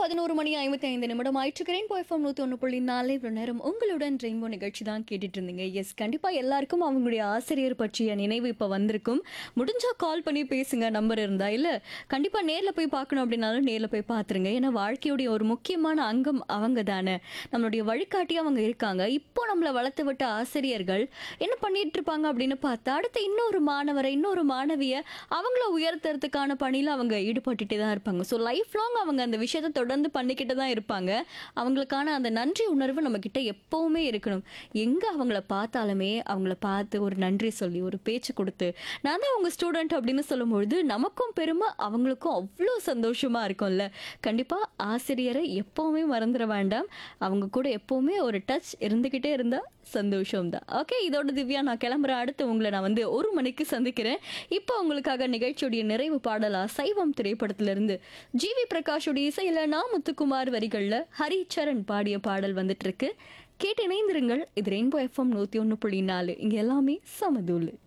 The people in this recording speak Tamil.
பதினோரு மணி ஐம்பத்தி ஐந்து நிமிடம் ஆயிற்றுக்கிறேன் பாய்ஃபார்ம் நூற்றி ஒன்று புள்ளி நாலு இவ்வளோ நேரம் உங்களுடன் ரெயின்போ நிகழ்ச்சி தான் கேட்டுட்டு இருந்தீங்க எஸ் கண்டிப்பாக எல்லாருக்கும் அவங்களுடைய ஆசிரியர் பற்றிய நினைவு இப்போ வந்திருக்கும் முடிஞ்சா கால் பண்ணி பேசுங்க நம்பர் இருந்தா இல்லை கண்டிப்பாக நேரில் போய் பார்க்கணும் அப்படின்னாலும் நேரில் போய் பார்த்துருங்க ஏன்னா வாழ்க்கையுடைய ஒரு முக்கியமான அங்கம் அவங்க தானே நம்மளுடைய வழிகாட்டி அவங்க இருக்காங்க இப்போ நம்மளை வளர்த்து விட்ட ஆசிரியர்கள் என்ன பண்ணிட்டு இருப்பாங்க அப்படின்னு பார்த்தா அடுத்து இன்னொரு மாணவரை இன்னொரு மாணவியை அவங்கள உயர்த்துறதுக்கான பணியில் அவங்க ஈடுபட்டுட்டே தான் இருப்பாங்க ஸோ லைஃப் லாங் அவங்க அந்த விஷயத்தை தொடர்ந்து பண்ணிக்கிட்டு தான் இருப்பாங்க அவங்களுக்கான அந்த நன்றி உணர்வு நம்ம கிட்ட எப்பவுமே இருக்கணும் எங்கே அவங்கள பார்த்தாலுமே அவங்கள பார்த்து ஒரு நன்றி சொல்லி ஒரு பேச்சு கொடுத்து நான் தான் உங்கள் ஸ்டூடெண்ட் அப்படின்னு சொல்லும்பொழுது நமக்கும் பெருமை அவங்களுக்கும் அவ்வளோ சந்தோஷமா இருக்கும்ல கண்டிப்பாக ஆசிரியரை எப்பவுமே மறந்துட வேண்டாம் அவங்க கூட எப்பவுமே ஒரு டச் இருந்துக்கிட்டே இருந்தால் சந்தோஷம் தான் ஓகே இதோட திவ்யா நான் கிளம்புறேன் அடுத்து உங்களை நான் வந்து ஒரு மணிக்கு சந்திக்கிறேன் இப்போ உங்களுக்காக நிகழ்ச்சியுடைய நிறைவு பாடலா சைவம் திரைப்படத்திலிருந்து ஜிவி பிரகாஷுடைய இசையில நான் முத்துக்குமார் வரிகள்ல ஹரிச்சரன் பாடிய பாடல் வந்துட்டு இருக்கு கேட்டு இணைந்திருங்கள் இது ரெயின்போ எஃப்எம் நூத்தி ஒன்று புள்ளி நாலு இங்க எல்லாமே சமதூள்